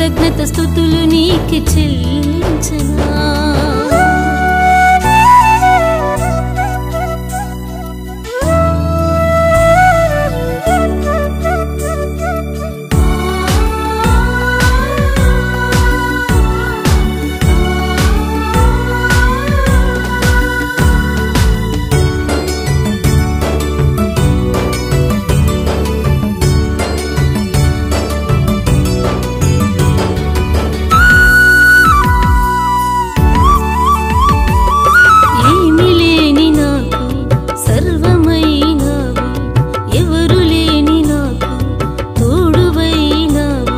కృతజ్ఞత స్థుతులు నీకు చెల్లించనా ఏమి లేని నాకు సర్వమైనావు ఎవరు లేని నాకు తోడువైనావు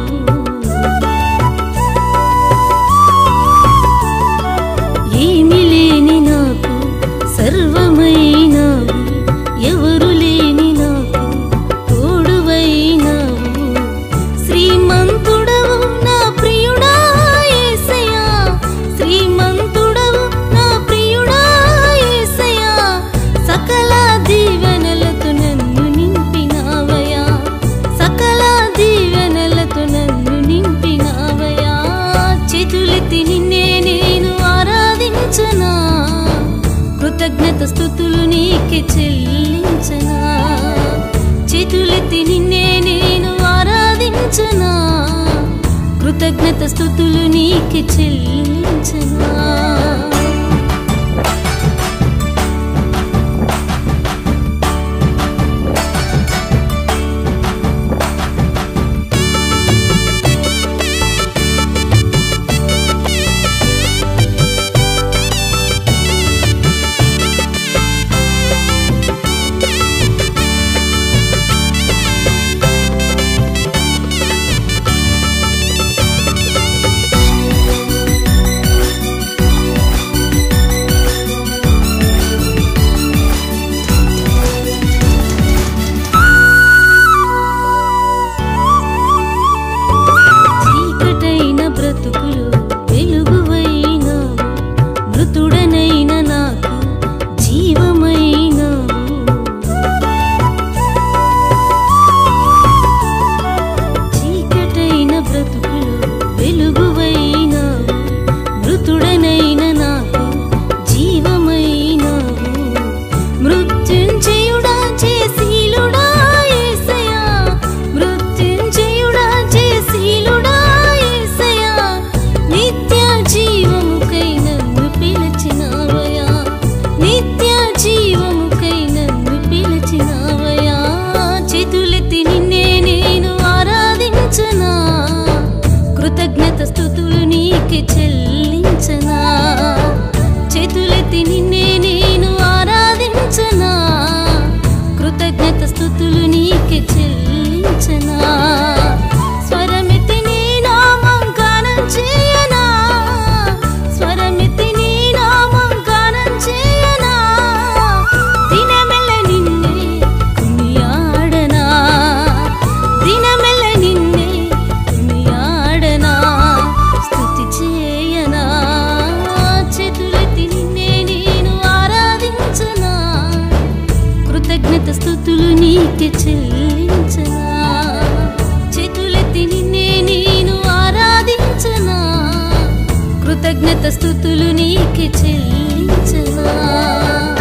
ఏమి లేని నాకు సర్వమైనావు ఎవరు లేని నాకు తోడువైనావు శ్రీమంతుడవు నా ప్రియుడా యేసయ్యా శ్రీమంతుడవు నా ప్రియుడా యేసయ్యా సకల దీవెనలతో నన్ను నింపినావయ్యా సకల దీవెనలతో నన్ను నింపినావయ్యా చేతులెత్తి నిన్నే నేను ఆరాధించనా కృతజ్ఞత స్థుతులు నీకే చెల్లించనా చేతులెత్తి నిన్నే నేను ఆరాధించనా కృతజ్ఞత స్థుతులు నీకే చెల్లించనా చీకటైన బ్రతుకులు వెలుగువైనావు మృతుడనైన నాకు జీవమైనావు చీకటైన బ్రతుకులు వెలుగువైనావు మృతుడనైన నాకు జీవమైనావు మృత్యుంజయుడా చేసీలుడా యేసయ్యా మృత్యుంజయుడా చేసీలుడా యేసయ్యా నిత్య జీవముకై నన్ను పిలిచినావయ్యా నిత్య జీవముకై నన్ను పిలిచినావయ్యా చేతులెత్తి నిన్నే నేను ఆరాధించనా కృతజ్ఞత స్థుతులు నీకే చెల్లించనా చేతులెత్తి నిన్నే నేను ఆరాధించనా కృతజ్ఞత స్థుతులు నీకే చెల్లించనా స్వరమితి నీ నామం గానం చేయనా స్వరమితి నీ నామం గానం చేయనా దినమెల్ల నిన్నే కొనియాడనా దినమెల్ల నిన్నే కొనియాడనా స్తుతి చేయనా చేతులెత్తి నిన్నే నేను ఆరాధించనా కృతజ్ఞత స్థుతులు నీకే చెల్లించనా చేతులెత్తి నిన్నే నేను ఆరాధించనా కృతజ్ఞత స్థుతులు నీకే చెల్లించనా